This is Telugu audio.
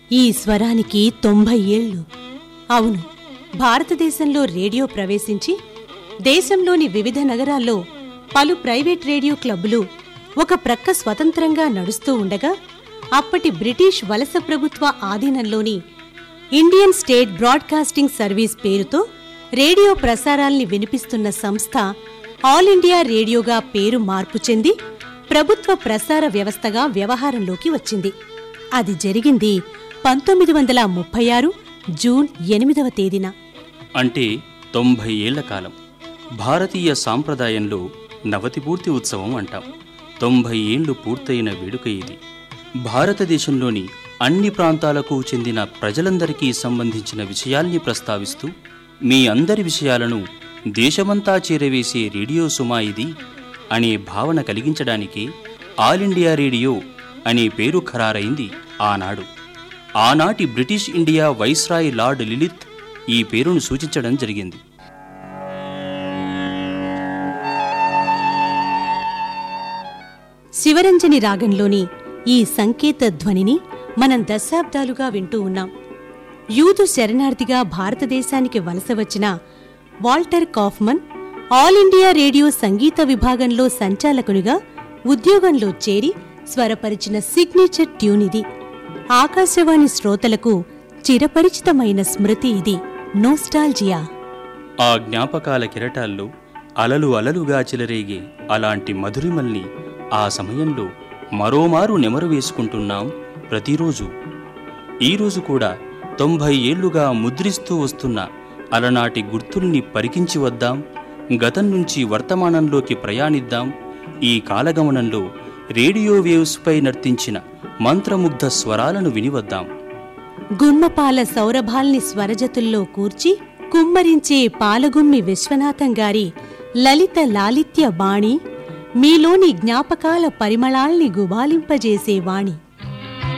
ఈ స్వరానికి తొంభై ఏళ్ళు అవును భారతదేశంలో రేడియో ప్రవేశించి దేశంలోని వివిధ నగరాల్లో పలు ప్రైవేట్ రేడియో క్లబ్బులు ఒక ప్రక్క స్వతంత్రంగా నడుస్తూ ఉండగా అప్పటి బ్రిటిష్ వలస ప్రభుత్వ ఆధీనంలోని ఇండియన్ స్టేట్ బ్రాడ్కాస్టింగ్ సర్వీస్ పేరుతో రేడియో ప్రసారాల్ని వినిపిస్తున్న సంస్థ ఆల్ ఇండియా రేడియోగా పేరు మార్పు చెంది ప్రభుత్వ ప్రసార వ్యవస్థగా వ్యవహారంలోకి వచ్చింది అది జరిగింది పంతొమ్మిది వందల ముప్పై ఆరు జూన్ ఎనిమిదవ తేదీన అంటే తొంభై ఏళ్ల కాలం భారతీయ సాంప్రదాయంలో నవతిపూర్తి ఉత్సవం అంటాం తొంభై ఏళ్లు పూర్తయిన వేడుక ఇది భారతదేశంలోని అన్ని ప్రాంతాలకు చెందిన ప్రజలందరికీ సంబంధించిన విషయాల్ని ప్రస్తావిస్తూ మీ అందరి విషయాలను దేశమంతా చేరవేసే రేడియో సుమా ఇది అనే భావన కలిగించడానికి ఆల్ ఇండియా రేడియో అనే పేరు ఖరారైంది ఆనాడు ఆనాటి బ్రిటిష్ ఇండియా వైస్రాయ్ లార్డ్ లిలిత్ ఈ పేరును సూచించడం జరిగింది శివరంజని రాగంలోని ఈ సంకేత ధ్వనిని మనం దశాబ్దాలుగా వింటూ ఉన్నాం యూదు శరణార్థిగా భారతదేశానికి వలస వచ్చిన Walter Kaufmann all India radio సంగీత విభాగంలో సంచాలకునిగా ఉద్యోగంలో చేరి స్వరపరిచిన సిగ్నేచర్ ట్యూన్ ఇది ఆకాశవాణి శ్రోతలకు చిరపరిచితమైన స్మృతి ఇది నోస్టాల్జియా ఆ జ్ఞాపకాల కిరటాల్లో అలలు అలలుగా చెలరేగే అలాంటి మధురిమల్ని ఆ సమయంలో మరోమారు నెమరు వేసుకుంటున్నాం ప్రతిరోజు ఈరోజు కూడా తొంభై ఏళ్లుగా ముద్రిస్తూ వస్తున్న అలనాటి గుర్తుల్ని పరికించి వద్దాం గతం నుంచి వర్తమానంలోకి ప్రయాణిద్దాం ఈ కాలగమనంలో రేడియో వేవ్స్పై నర్తించిన మంత్రముగ్ధ స్వరాలను వినివద్దాం గుమ్మపాల సౌరభాల్ని స్వరజతుల్లో కూర్చి కుమ్మరించే పాలగుమ్మి విశ్వనాథం గారి లలిత లాలిత్య బాణి మీలోని జ్ఞాపకాల పరిమళాల్ని గుబాలింపజేసే వాణి